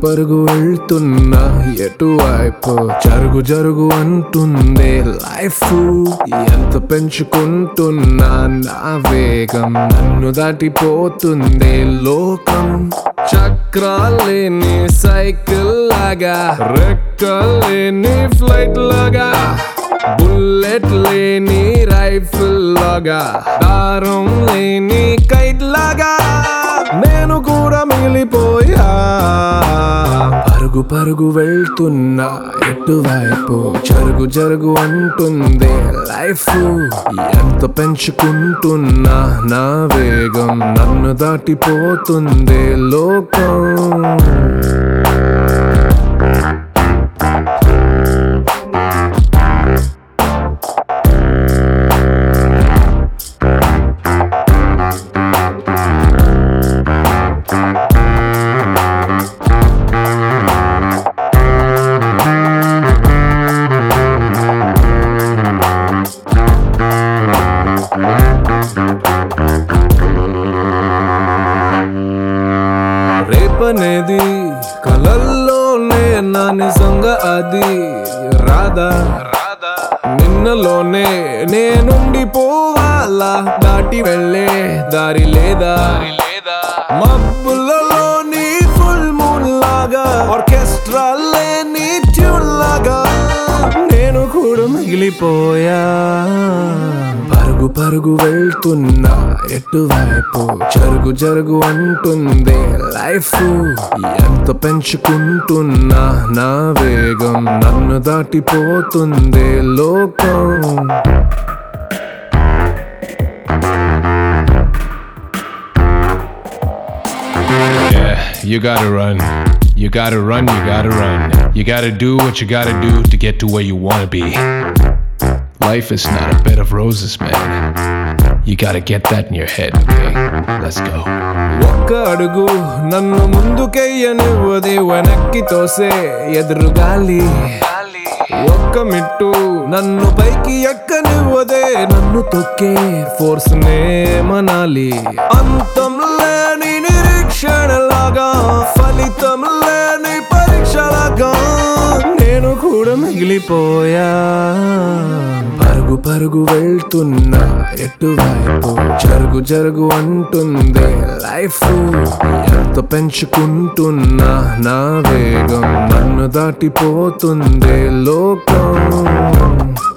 పరుగు వెళ్తున్నా ఎటువైపు జరుగు జరుగు అంటుందే లైఫ్ ఎంత పెంచుకుంటున్నా నా వేగం నన్ను దాటిపోతుందే లోకం చక్రాలేని సైకిల్ లాగా రెక్కలేని ఫ్లైట్ లాగా బుల్లెట్ లేని రైఫిల్ లాగా దారం లేని కైట్ లాగా నేను కూడా మిగిలిపోయా పరుగు పరుగు వెళ్తున్నా ఎటువైపు జరుగు జరుగు అంటుంది లైఫ్ ఎంత పెంచుకుంటున్నా నా వేగం నన్ను దాటిపోతుంది లోకం రేపనేది కలల్లోనే నా నిజంగా అది రాదా రాదా నిన్నలోనే నేనుండిపోవాలా దాటి వెళ్ళే దారి లేదా లేదా మబ్బులలోని ఫుల్ మూన్ లాగా ఆర్కెస్ట్రా లేని ట్యూన్ లాగా నేను కూడా మిగిలిపోయా పరుగు పరుగు వెళ్తున్నా ఎటువైపు జరుగు జరుగు అంటుంది లైఫ్ ఎంత పెంచుకుంటున్నా నా వేగం నన్ను దాటిపోతుంది లోకం Yeah, you gotta run. You gotta run, you gotta run. You gotta do what you gotta do to get to where you wanna be. Life is not a bed of roses, man. You gotta get that in your head, okay? Let's go. ఒక్క అడుగు నన్ను ముందుకెయ్యనివ్వది వెనక్కి తోసే ఎదురు గాలి ఒక్క మిట్టు నన్ను పైకి ఎక్కనివ్వదే నన్ను తొక్కే ఫోర్స్ నే మనాలి అంతం లేని నిరీక్షణలాగా ఫలితం లేని పరీక్షలాగా నేను కూడా మిగిలిపోయా పరుగు పరుగు వెళ్తున్నా ఎటువైపు జరుగు జరుగు అంటుంది లైఫ్ ఎంత పెంచుకుంటున్నా నా వేగం నన్ను దాటిపోతుంది లోకం